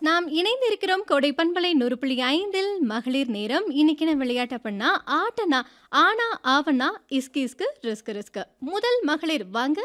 நாம் இணைந்திருக்கிறோம் கோடை பண்பலை நூறு புள்ளி ஐந்தில் மகளிர் நேரம் இன்னைக்கு நான் விளையாட்ட பண்ணா ஆட்டனா ஆனா ஆவனா இஸ்கு இஸ்கு ரிஸ்க் ரிஸ்க் முதல் மகளிர் வாங்க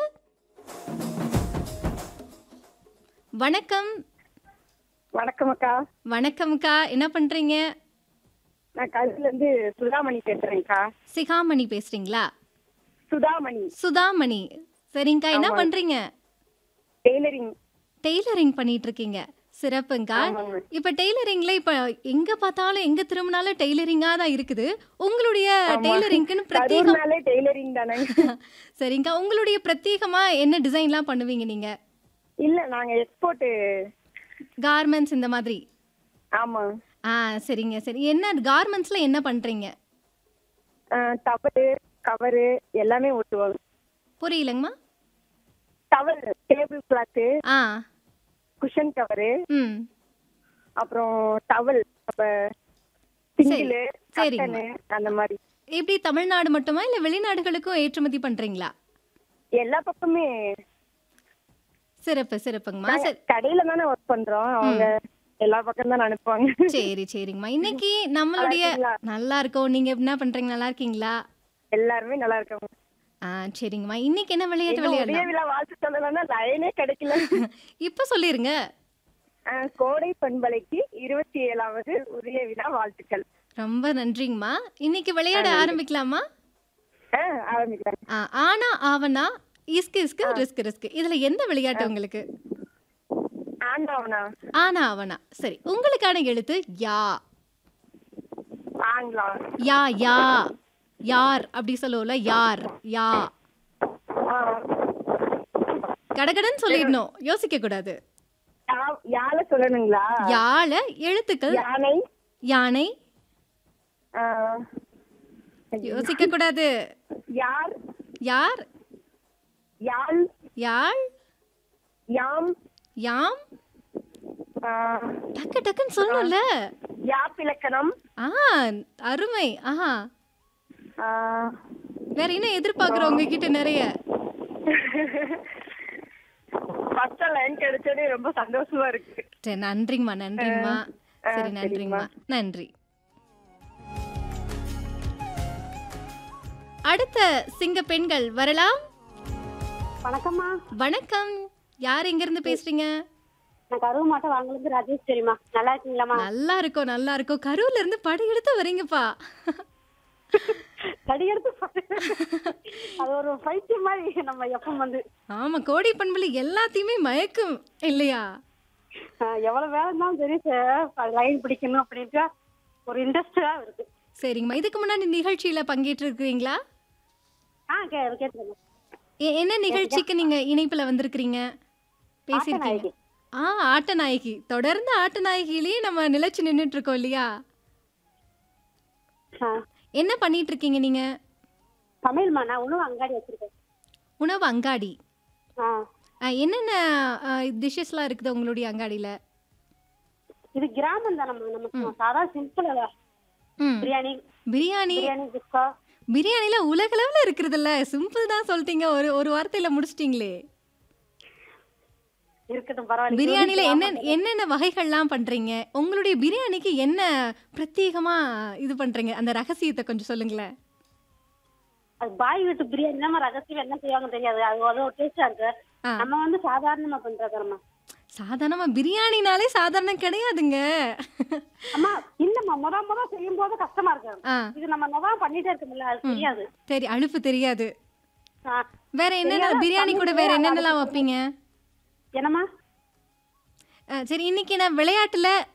வணக்கம் வணக்கம் அக்கா வணக்கம்க்கா என்ன பண்றீங்க நான் கருத்துல இருந்து சுதாமணி பேசுறேன்க்கா சிகாமணி பேசுறீங்களா சுதாமணி சுதாமணி சரிங்கக்கா என்ன ஆமா. பண்றீங்க டெய்லரிங் டெய்லரிங் பண்ணிட்டு இருக்கீங்க சிறப்புங்கா ஆமாங்க. இப்ப டெய்லரிங்ல இப்ப எங்க பார்த்தாலும் எங்க திரும்பினாலும் டெய்லரிங்கா தான் இருக்குது உங்களுடைய ஆமா. டெய்லரிங்க்குன்னு பிரத்யேகம் கரூர்னாலே டெய்லரிங் தானேங்க சரிங்கக்கா உங்களுடைய பிரத்யேகமா என்ன டிசைன்லாம் பண்ணுவீங்க நீங்க இல்ல நாங்க எக்ஸ்போர்ட் கார்மெண்ட்ஸ் இந்த மாதிரி ஆமா ஆ சரிங்க சரி என்ன கார்மெண்ட்ஸ்ல என்ன பண்றீங்க டவரு கவரு எல்லாமே ஓட்டுவாங்க புரியலங்கம்மா டவல் டேபிள் கிளாத்து ஆ குஷன் கவரு ம் அப்புறம் டவல் அப்ப சிங்கிள் சரிங்க. கட்டனு அந்த மாதிரி எப்படி தமிழ்நாடு மட்டுமா இல்ல வெளிநாடுகளுக்கும் ஏற்றுமதி பண்றீங்களா எல்லா பக்கமே சிறப்பு சிறப்புங்கம்மா நாங்க சரி கடையில தானே ஒர்க் பண்றோம் அவங்க எல்லா பக்கம் தான் அனுப்புவாங்க சரி சரிங்கம்மா இன்னைக்கு நம்மளுடைய நல்லா இருக்கீங்களா? நல்லா இருக்கோம் நீங்க என்ன பண்றீங்க நல்லா இருக்கீங்களா எல்லாருமே நல்லா இருக்காங்க ஆ சரிங்கம்மா இன்னைக்கு என்ன விளையாட்டு இன்னும் உதய விளையாடலாம் விழா வாழ்த்து சொல்லணும்னா லைனே கிடைக்கல இப்ப சொல்லிருங்க அஹ் கோடை பண்பலைக்கு இருபத்தி ஏழாவது உதய விழா வாழ்த்துக்கள் ரொம்ப நன்றிங்கம்மா இன்னைக்கு விளையாட ஆரம்பிக்கலாமா அஹ் ஆரம்பிக்கிறேன் ஆ, ஆனா ஆவனா இஸ்கு இஸ்கு ரிஸ்க் ரிஸ்க் இதுல எந்த விளையாட்டு உங்களுக்கு ஆண்டவனா ஆனா ஆவனா சரி உங்களுக்கான எழுத்து யா ஆங்களா யா யா யார் அப்படி சொல்லுவோம்ல யார் யா ஆஹ் கடகடன்னு சொல்லிடணும் யோசிக்க கூடாது யா- யாழ சொல்லணுங்களா யாழ எழுத்துக்கள் யானை யானை அஹ் யோசிக்க கூடாது யார் யார் யாழ் யாழ் யாம் யாம் அஹ் டக்கு டக்குன்னு சொல்லணும்ல யாப்பிலக்கணம் ஆ அருமை ஆஹா அஹ் வேற என்ன எதிர்பார்க்குறோம் உங்ககிட்ட நிறைய ஃபர்ஸ்ட் லைன் கிடைச்சதே ரொம்ப சந்தோஷமா இருக்கு சரி நன்றிங்கம்மா நன்றிங்கம்மா ஆ, சரி சரிங்கம்மா. நன்றிங்கம்மா நன்றி அடுத்த சிங்க பெண்கள் வரலாம் வணக்கம்மா வணக்கம் யார் எங்க இருந்து பேசுறீங்க நான் கருவு மாட்டம் வாங்கலேருந்து ராஜேஷ் தெரியுமா நல்லா இருக்கீங்களாம்மா நல்லா இருக்கோம் நல்லா இருக்கோம் கரூர்ல இருந்து படையெடுத்து வரீங்கப்பா கடியெடுத்து அது ஒரு பைத்தியம் மாதிரி நம்ம எப்பம் வந்து ஆமா கோடி பண்புல எல்லாத்தையுமே மயக்கும் இல்லையா ஆஹ், எவ்வளவு வேலை இருந்தாலும் சரி சார் லைன் பிடிக்கணும் அப்படின்ட்டு ஒரு இன்ட்ரெஸ்டா இருக்கு சரிங்கம்மா இதுக்கு முன்னாடி நிகழ்ச்சியில பங்கேற்று இருக்கிறீங்களா ஆ கே கேட்டுக்கோங்க எ- என்ன நிகழ்ச்சிக்கு நீங்க இணைப்புல வந்திருக்கிறீங்க பேசியிருக்கீங்க ஆட்டநாயகி. ஆ ஆட்டநாயகி தொடர்ந்து ஆட்டநாயகிலேயே நம்ம நிலைச்சு நின்னுட்டு இருக்கோம் இல்லையா ஆ, என்ன பண்ணிட்டு இருக்கீங்க நீங்க சமையல்மா நான் உணவு அங்காடி வச்சிருக்கேன் உணவு அங்காடி ஆ ஆ, என்னென்ன டிஷ்ஷஸ்லாம் இருக்குது உங்களுடைய அங்காடியில இது கிராமம் தானே நம்ம சாதா சிம்பிள் ம் பிரியாணி பிரியாணி பிரியாணி குஸ்கா பிரியாணில உலகளவுல இருக்குதுல்ல சிம்பிள் தான் சொல்லிட்டீங்க ஒரு ஒரு வார்த்தையில முடிச்சிட்டீங்களே இருக்கட்டும் பரவாயில்ல பிரியாணில என்ன என்னென்ன வகைகள்லாம் பண்றீங்க உங்களுடைய பிரியாணிக்கு என்ன பிரத்யேகமா இது பண்றீங்க அந்த ரகசியத்தை கொஞ்சம் சொல்லுங்களேன் அது பாய் வீட்டு பிரியாணி தான் ரகசியம் என்ன செய்வாங்க தெரியாது அது அது ஒரு டேஸ்டா இருக்கு ஆ. நம்ம வந்து சாதாரணமா பண்றதுமா சாதாரணமா பிரியாணினாலே சாதாரணம் கிடையாதுங்க அம்மா இல்லம்மா முத முத செய்யும் போது கஷ்டமா இருக்கு ஆ இது நம்ம முத பண்ணிட்டே இருக்கோம்ல அது தெரியாது சரி அலுப்பு தெரியாது ஆ, வேற என்னென்ன தெரியாத பிரியாணி கூட வேற என்னென்னலாம் வைப்பீங்க என்னம்மா ஆ, சரி இன்னைக்கு நான் விளையாட்டுல